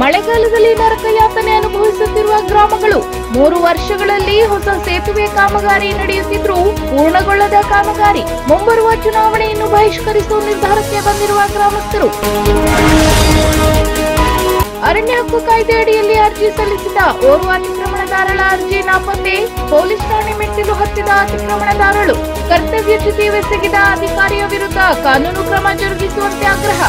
ಮಳೆಗಾಲದಲ್ಲಿ ನರಕ ಯಾತನೆ ಅನುಭವಿಸುತ್ತಿರುವ ಗ್ರಾಮಗಳು ಮೂರು ವರ್ಷಗಳಲ್ಲಿ ಹೊಸ ಸೇತುವೆ ಕಾಮಗಾರಿ ನಡೆಯುತ್ತಿದ್ರೂ ಪೂರ್ಣಗೊಳ್ಳದ ಕಾಮಗಾರಿ ಮುಂಬರುವ ಚುನಾವಣೆಯನ್ನು ಬಹಿಷ್ಕರಿಸುವ ನಿರ್ಧಾರಕ್ಕೆ ಬಂದಿರುವ ಗ್ರಾಮಸ್ಥರು ಅರಣ್ಯ ಹಕ್ಕು ಕಾಯ್ದೆ ಅಡಿಯಲ್ಲಿ ಅರ್ಜಿ ಸಲ್ಲಿಸಿದ ಓರ್ವ ಅತಿಕ್ರಮಣದಾರಳ ಅರ್ಜಿ ನಾಪತ್ತೆ ಪೊಲೀಸ್ ಠಾಣೆ ಮೆಟ್ಟಿಲು ಹತ್ತಿದ ಅತಿಕ್ರಮಣದಾರಳು ಕರ್ತವ್ಯ ಚ್ಯುತಿವೆಸಗಿದ ಅಧಿಕಾರಿಯ ವಿರುದ್ಧ ಕಾನೂನು ಕ್ರಮ ಜರುಗಿಸುವಂತೆ ಆಗ್ರಹ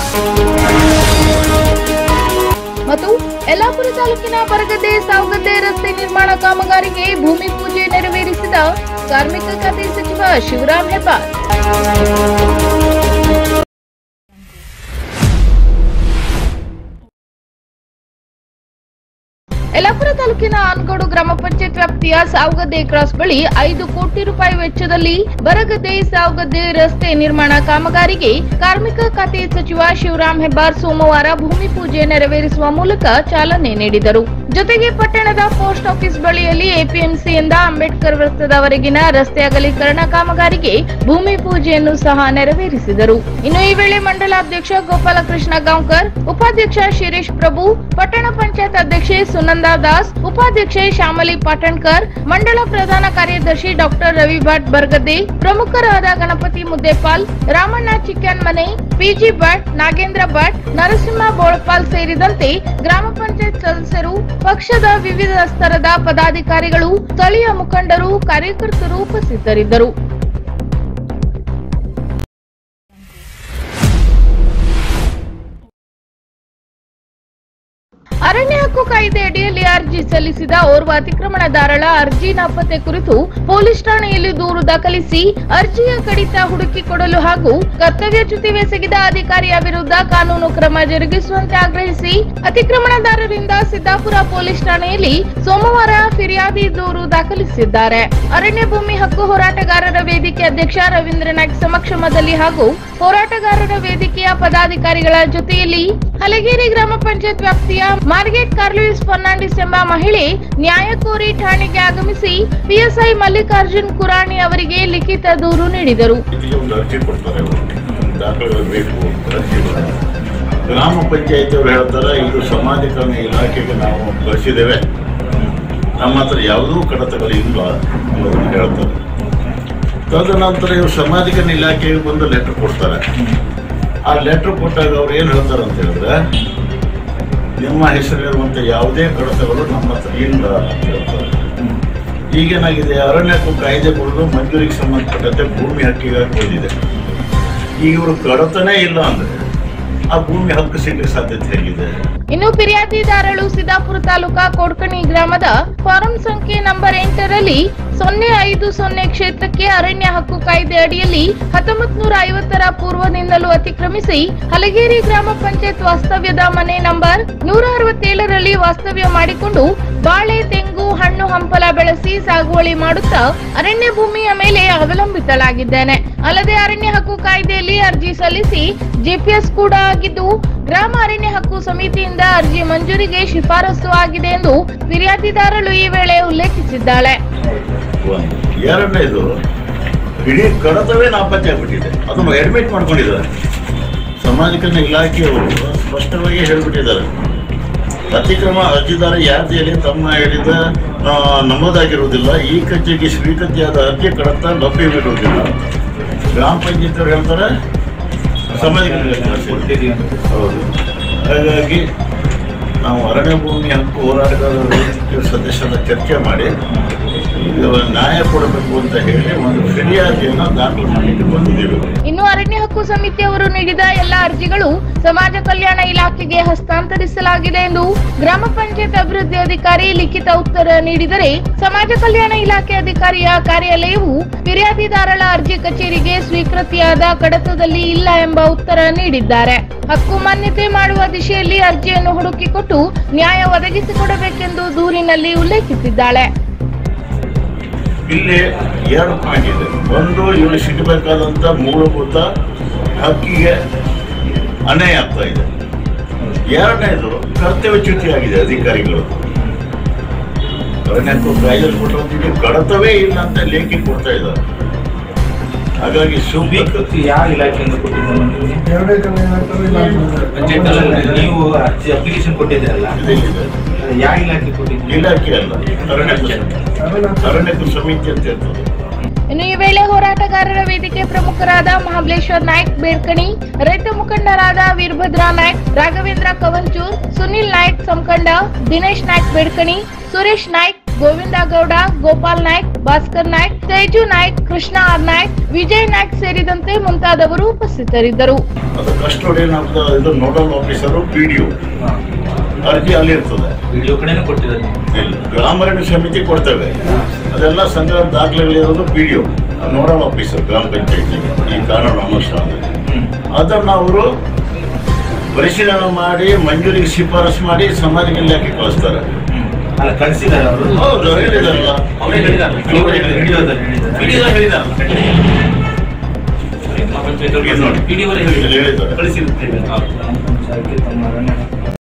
ಮತ್ತು ಯಲ್ಲಾಪುರ ತಾಲೂಕಿನ ಬರಗದ್ದೆ ಸಾವಗದ್ದೆ ರಸ್ತೆ ನಿರ್ಮಾಣ ಕಾಮಗಾರಿಗೆ ಭೂಮಿ ಪೂಜೆ ನೆರವೇರಿಸಿದ ಕಾರ್ಮಿಕ ಖಾತೆ ಸಚಿವ ಶಿವರಾಮ್ ಹೆಬ್ಬಾರ್ ಯಲ್ಲಾಪುರ ತಾಲೂಕಿನ ಆನಗೋಡು ಗ್ರಾಮ ಪಂಚಾಯತ್ ವ್ಯಾಪ್ತಿಯ ಸಾವಗದ್ದೆ ಕ್ರಾಸ್ ಬಳಿ ಐದು ಕೋಟಿ ರೂಪಾಯಿ ವೆಚ್ಚದಲ್ಲಿ ಬರಗದ್ದೆ ಸಾವಗದ್ದೆ ರಸ್ತೆ ನಿರ್ಮಾಣ ಕಾಮಗಾರಿಗೆ ಕಾರ್ಮಿಕ ಖಾತೆ ಸಚಿವ ಶಿವರಾಮ್ ಹೆಬ್ಬಾರ್ ಸೋಮವಾರ ಭೂಮಿ ಪೂಜೆ ನೆರವೇರಿಸುವ ಮೂಲಕ ಚಾಲನೆ ನೀಡಿದರು ಜೊತೆಗೆ ಪಟ್ಟಣದ ಪೋಸ್ಟ್ ಆಫೀಸ್ ಬಳಿಯಲ್ಲಿ ಎಪಿಎಂಸಿಯಿಂದ ಅಂಬೇಡ್ಕರ್ ವೃತ್ತದವರೆಗಿನ ರಸ್ತೆ ಅಗಲೀಕರಣ ಕಾಮಗಾರಿಗೆ ಭೂಮಿ ಪೂಜೆಯನ್ನು ಸಹ ನೆರವೇರಿಸಿದರು ಇನ್ನು ಈ ವೇಳೆ ಮಂಡಲಾಧ್ಯಕ್ಷ ಗೋಪಾಲಕೃಷ್ಣ ಗಾಂವ್ಕರ್ ಉಪಾಧ್ಯಕ್ಷ ಶಿರೀಶ್ ಪ್ರಭು ಪಟ್ಟಣ ಪಂಚಾಯತ್ ಅಧ್ಯಕ್ಷೆ ಸುನಂದಾ ದಾಸ್ ಉಪಾಧ್ಯಕ್ಷೆ ಶ್ಯಾಮಲಿ ಪಾಟಣ್ಕರ್ ಮಂಡಳ ಪ್ರಧಾನ ಕಾರ್ಯದರ್ಶಿ ಡಾಕ್ಟರ್ ರವಿ ಭಟ್ ಬರ್ಗದ್ದೆ ಪ್ರಮುಖರಾದ ಗಣಪತಿ ಮುದ್ದೇಪಾಲ್ ರಾಮಣ್ಣ ಚಿಕ್ಕನ್ ಮನೆ ಪಿಜಿ ಭಟ್ ನಾಗೇಂದ್ರ ಭಟ್ ನರಸಿಂಹ ಬೋಳಪಾಲ್ ಸೇರಿದಂತೆ ಗ್ರಾಮ ಪಂಚಾಯತ್ ಸದಸ್ಯರು ಪಕ್ಷದ ವಿವಿಧ ಸ್ತರದ ಪದಾಧಿಕಾರಿಗಳು ಸ್ಥಳೀಯ ಮುಖಂಡರು ಕಾರ್ಯಕರ್ತರು ಉಪಸ್ಥಿತರಿದ್ದರು ಅರಣ್ಯ ಹಕ್ಕು ಕಾಯ್ದೆ ಅಡಿಯಲ್ಲಿ ಅರ್ಜಿ ಸಲ್ಲಿಸಿದ ಓರ್ವ ಅತಿಕ್ರಮಣದಾರಳ ಅರ್ಜಿ ನಾಪತ್ತೆ ಕುರಿತು ಪೊಲೀಸ್ ಠಾಣೆಯಲ್ಲಿ ದೂರು ದಾಖಲಿಸಿ ಅರ್ಜಿಯ ಕಡಿತ ಹುಡುಕಿಕೊಡಲು ಹಾಗೂ ಕರ್ತವ್ಯ ಚ್ಯುತಿವೆಸಗಿದ ಅಧಿಕಾರಿಯ ವಿರುದ್ಧ ಕಾನೂನು ಕ್ರಮ ಜರುಗಿಸುವಂತೆ ಆಗ್ರಹಿಸಿ ಅತಿಕ್ರಮಣದಾರರಿಂದ ಸಿದ್ದಾಪುರ ಪೊಲೀಸ್ ಠಾಣೆಯಲ್ಲಿ ಸೋಮವಾರ ಫಿರ್ಯಾದಿ ದೂರು ದಾಖಲಿಸಿದ್ದಾರೆ ಅರಣ್ಯ ಭೂಮಿ ಹಕ್ಕು ಹೋರಾಟಗಾರರ ವೇದಿಕೆ ಅಧ್ಯಕ್ಷ ರವೀಂದ್ರ ನಾಯ್ಕ್ ಸಮಕ್ಷಮದಲ್ಲಿ ಹಾಗೂ ಹೋರಾಟಗಾರರ ವೇದಿಕೆಯ ಪದಾಧಿಕಾರಿಗಳ ಜೊತೆಯಲ್ಲಿ ಹಲಗೇರಿ ಗ್ರಾಮ ಪಂಚಾಯತ್ ವ್ಯಾಪ್ತಿಯ ಮಾರ್ಗೆಟ್ ಕಾರ್ಲೂಯಿಸ್ ಫರ್ನಾಂಡಿಸ್ ಎಂಬ ಮಹಿಳೆ ನ್ಯಾಯ ಕೋರಿ ಠಾಣೆಗೆ ಆಗಮಿಸಿ ಪಿಎಸ್ಐ ಮಲ್ಲಿಕಾರ್ಜುನ್ ಕುರಾಣಿ ಅವರಿಗೆ ಲಿಖಿತ ದೂರು ನೀಡಿದರು ಇದಕ್ಕೆ ಒಂದು ಅರ್ಜಿ ಕೊಡ್ತಾರೆ ಅವರು ದಾಖಲೆಗಳು ಬೇಕು ಅರ್ಜಿಗಳು ಗ್ರಾಮ ಪಂಚಾಯತಿ ಅವರು ಹೇಳ್ತಾರೆ ಇದು ಸಮಾಜೀಕರಣ ಇಲಾಖೆಗೆ ನಾವು ಕಳಿಸಿದ್ದೇವೆ ನಮ್ಮ ಹತ್ರ ಯಾವುದೂ ಕಡತಗಳು ಇಲ್ಲ ಅನ್ನೋದನ್ನು ಹೇಳ್ತಾರೆ ತದನಂತರ ಇವರು ಸಮಾಜೀಕರಣ ಇಲಾಖೆಗೆ ಬಂದು ಲೆಟರ್ ಕೊಡ್ತಾರೆ ಆ ಲೆಟರ್ ಕೊಟ್ಟಾಗ ಅವ್ರು ಏನು ಹೇಳ್ತಾರೆ ಅಂತ ಹೇಳಿದ್ರೆ ನಿಮ್ಮ ಹೆಸರಿರುವಂಥ ಯಾವುದೇ ಕಡತಗಳು ನಮ್ಮ ಹತ್ರ ಇಲ್ಲ ಅಂತ ಹೇಳ್ತಾರೆ ಈಗೇನಾಗಿದೆ ಅರಣ್ಯ ಹಕ್ಕು ಕಾಯ್ದೆ ಕುರಿತು ಮಂಜೂರಿಗೆ ಸಂಬಂಧಪಟ್ಟಂತೆ ಭೂಮಿ ಹಕ್ಕಿಗಾಗಿ ಬಂದಿದೆ ಈಗ ಇವರು ಕಡತನೇ ಇಲ್ಲ ಅಂದ್ರೆ ಆ ಭೂಮಿ ಹಕ್ಕು ಸಿಗಲಿಕ್ಕೆ ಸಾಧ್ಯತೆ ಹೇಗಿದೆ ಇನ್ನು ಫಿರ್ಯಾದಿದಾರಳು ಸಿದ್ದಾಪುರ ತಾಲೂಕಾ ಕೋಡ್ಕಣಿ ಗ್ರಾಮದ ಫಾರಂ ಸಂಖ್ಯೆ ನಂಬರ್ ಎಂಟರಲ್ಲಿ ಸೊನ್ನೆ ಐದು ಸೊನ್ನೆ ಕ್ಷೇತ್ರಕ್ಕೆ ಅರಣ್ಯ ಹಕ್ಕು ಕಾಯ್ದೆ ಅಡಿಯಲ್ಲಿ ಹತ್ತೊಂಬತ್ ನೂರ ಐವತ್ತರ ಪೂರ್ವದಿಂದಲೂ ಅತಿಕ್ರಮಿಸಿ ಹಲಗೇರಿ ಗ್ರಾಮ ಪಂಚಾಯತ್ ವಾಸ್ತವ್ಯದ ಮನೆ ನಂಬರ್ ನೂರ ಅರವತ್ತೇಳರಲ್ಲಿ ವಾಸ್ತವ್ಯ ಮಾಡಿಕೊಂಡು ಬಾಳೆ ತೆಂಗು ಹಣ್ಣು ಹಂಪಲ ಬೆಳೆಸಿ ಸಾಗುವಳಿ ಮಾಡುತ್ತಾ ಅರಣ್ಯ ಭೂಮಿಯ ಮೇಲೆ ಅವಲಂಬಿತಳಾಗಿದ್ದೇನೆ ಅಲ್ಲದೆ ಅರಣ್ಯ ಹಕ್ಕು ಕಾಯ್ದೆಯಲ್ಲಿ ಅರ್ಜಿ ಸಲ್ಲಿಸಿ ಜಿಪಿಎಸ್ ಕೂಡ ಆಗಿದ್ದು ಗ್ರಾಮ ಅರಣ್ಯ ಹಕ್ಕು ಸಮಿತಿಯಿಂದ ಅರ್ಜಿ ಮಂಜೂರಿಗೆ ಶಿಫಾರಸು ಆಗಿದೆ ಎಂದು ಫಿರ್ಯಾದಿದಾರಳು ಈ ವೇಳೆ ಉಲ್ಲೇಖಿಸಿದ್ದಾಳೆ ಒಂದು ಎರಡನೇದು ಇಡೀ ಕಡತವೇ ನಾಪತ್ತೆ ಆಗ್ಬಿಟ್ಟಿದೆ ಅದನ್ನು ಅಡ್ಮಿಟ್ ಮಾಡ್ಕೊಂಡಿದ್ದಾರೆ ಸಮಾಜಕರಣ ಇಲಾಖೆಯವರು ಸ್ಪಷ್ಟವಾಗಿ ಹೇಳ್ಬಿಟ್ಟಿದ್ದಾರೆ ಅತಿಕ್ರಮ ಅರ್ಜಿದಾರ ಯಾರ್ದಿಯಲ್ಲಿ ತಮ್ಮ ಹೇಳಿದ ಆ, ನಮೂದಾಗಿರುವುದಿಲ್ಲ ಈ ಕಚ್ಚೆಗೆ ಸ್ವೀಕೃತಿಯಾದ ಅರ್ಜಿ ಕಡತ ಲಭ್ಯವಿರುವುದಿಲ್ಲ ಗ್ರಾಮ ಪಂಚಾಯತ್ ಅವ್ರು ಹೇಳ್ತಾರೆ ಸಮಾಜಕರಣ ಇಲಾಖೆ ಹೌದು ಹಾಗಾಗಿ ನಾವು ಅರಣ್ಯ ಭೂಮಿ ಹಕ್ಕು ಹೋರಾಟಗಾರರ ವೇದಿಕೆ ಸದಸ್ಯರ ಚರ್ಚೆ ಮಾಡಿ ಇದು ನ್ಯಾಯ ಕೊಡಬೇಕು ಅಂತ ಹೇಳಿ ಒಂದು ಫಿರ್ಯಾದಿಯನ್ನು ದಾಖಲು ಮಾಡಲಿಕ್ಕೆ ಬಂದಿದ್ದೇವೆ ಇನ್ನು ಅರಣ್ಯ ಹಕ್ಕು ಸಮಿತಿಯವರು ನೀಡಿದ ಎಲ್ಲ ಅರ್ಜಿಗಳು ಸಮಾಜ ಕಲ್ಯಾಣ ಇಲಾಖೆಗೆ ಹಸ್ತಾಂತರಿಸಲಾಗಿದೆ ಎಂದು ಗ್ರಾಮ ಪಂಚಾಯತ್ ಅಭಿವೃದ್ಧಿ ಅಧಿಕಾರಿ ಲಿಖಿತ ಉತ್ತರ ನೀಡಿದರೆ ಸಮಾಜ ಕಲ್ಯಾಣ ಇಲಾಖೆ ಅಧಿಕಾರಿಯ ಕಾರ್ಯಾಲಯವು ಫಿರ್ಯಾದಿದಾರಳ ಅರ್ಜಿ ಕಚೇರಿಗೆ ಸ್ವೀಕೃತಿಯಾದ ಕಡತದಲ್ಲಿ ಇಲ್ಲ ಎಂಬ ಉತ್ತರ ನೀಡಿದ್ದಾರೆ ಹಕ್ಕು ಮಾನ್ಯತೆ ಮಾಡುವ ದಿಶೆಯಲ್ಲಿ ಅರ್ಜಿಯನ್ನು ಹುಡುಕಿಕೊಟ್ಟು ನ್ಯಾಯ ಒದಗಿಸಿಕೊಡಬೇಕೆಂದು ದೂರಿನಲ್ಲಿ ಉಲ್ಲೇಖಿಸಿದ್ದಾಳೆ ಇಲ್ಲಿ ಎರಡು ಪಾಯಿಂಟ್ ಇದೆ ಒಂದು ಇವರು ಸಿಗಬೇಕಾದಂಥ ಮೂಲಭೂತ ಹಕ್ಕಿಗೆ ಅನ್ಯಾಯ ಆಗ್ತಾ ಇದೆ ಎರಡನೇದು ಕರ್ತವ್ಯಚ್ಯುತಿ ಆಗಿದೆ ಅಧಿಕಾರಿಗಳು ಅರಣ್ಯ ಹಕ್ಕು ಕಾಯ್ದೆ ಕೊಟ್ಟಿರೋದಕ್ಕೆ ಕಡತವೇ ಇಲ್ಲ ಅಂತ ಲೇಖಿ ಕೊಡ್ತಾ ಇದ್ದಾರೆ ಹಾಗಾಗಿ ಸೂಕ್ತ ಸ್ವೀಕೃತಿ ಯಾವ ಇಲಾಖೆಯಿಂದ ಕೊಟ್ಟಿದ್ದಾರೆ ಬಜೆಟ್ ನೀವು ಅರ್ಜಿ ಅಪ್ಲಿಕೇಶನ್ ಕೊಟ್ಟಿದ್ದೀರಲ್ಲ ಇದೆ, ಇದೆ. ಯಾವ ಇಲಾಖೆ ಕೊಟ್ಟಿದ್ದೀರಿ ಇಲಾಖೆ ಅಲ್ಲ ಅರಣ್ಯ ಸಮಿತಿ. ಅರಣ್ಯ ಸಮಿತಿ ಅಂತ ಇರ್ತದೆ ಇನ್ನು ಈ ವೇಳೆ ಹೋರಾಟಗಾರರ ವೇದಿಕೆ ಪ್ರಮುಖರಾದ ಮಹಾಬಲೇಶ್ವರ್ ನಾಯ್ಕ್ ಬೇಡ್ಕಣಿ ರೈತ ಮುಖಂಡರಾದ ವೀರಭದ್ರ ನಾಯ್ಕ್ ರಾಘವೇಂದ್ರ ಕವಂಚೂರ್ ಸುನಿಲ್ ನಾಯ್ಕ್ ಸಂಕಂಡ ದಿನೇಶ್ ನಾಯ್ಕ್ ಬೇಡ್ಕಣಿ ಸುರೇಶ್ ನಾಯ್ಕ್ ಗೋವಿಂದ ಗೌಡ ಗೋಪಾಲ್ ನಾಯ್ಕ್ ಭಾಸ್ಕರ್ ನಾಯ್ಕ್ ತೇಜು ನಾಯ್ಕ್ ಕೃಷ್ಣ ಆರ್ ನಾಯ್ಕ್ ವಿಜಯ್ ನಾಯ್ಕ್ ಸೇರಿದಂತೆ ಮುಂತಾದವರು ಉಪಸ್ಥಿತರಿದ್ದರು ಅದು ಕಸ್ಟೋಡಿಯನ್ ಆಫ್ ದ ಇದು ನೋಡಲ್ ಆಫೀಸರು ಪಿ ಡಿ ಅರ್ಜಿ ಅಲ್ಲಿ ಇರ್ತದೆ ವಿಡಿಯೋ ಕಡೆನೂ ಕೊಟ್ಟಿದ್ದಾರೆ ಇಲ್ಲ ಗ್ರಾಮಾರಣ್ಯ ಸಮಿತಿ ಕೊಡ್ತೇವೆ ಅದೆಲ್ಲ ಸಂಗ್ರಹ ದಾಖಲೆಗಳಿರೋದು ಪಿ ಡಿ ನೋಡಲ್ ಆಫೀಸರ್ ಗ್ರಾಮ ಪಂಚಾಯತಿ ಈ ಕಾನೂನು ಅನುಷ್ಠಾನ ಹ್ಮ್. ಅದನ್ನು ಅವರು ಪರಿಶೀಲನೆ ಮಾಡಿ ಮಂಜೂರಿಗೆ ಶಿಫಾರಸು ಮಾಡಿ ಸಮಾಜ ಇಲಾಖೆ ಕಳಿಸ್ತಾರೆ ಹ್ಮ್. ಅಲ್ಲ ಕಳಿಸಿದ್ದಾರೆ ಅವರು ಹೌದು ಹೇಳಿದಾರಲ್ಲ ಅವರೇ ಹೇಳಿದ್ದಾರೆ ವಿಡಿಯೋದಲ್ಲಿ ಹೇಳಿದ್ದಾರೆ ವಿಡಿಯೋದಲ್ಲಿ ಹೇಳಿದಾರಲ್ಲ ಇದು ನೋಡಿ. ವಿಡಿಯೋದಲ್ಲಿ ಇಲ್ಲಿ ಹೇಳಿದ್ದಾರೆ. ಕಳಿಸಿರುತ್ತೇವೆ ಗ್ರಾಮ ಪಂಚಾಯತಿ ತಮ್ಮ ಅರಣ್ಯ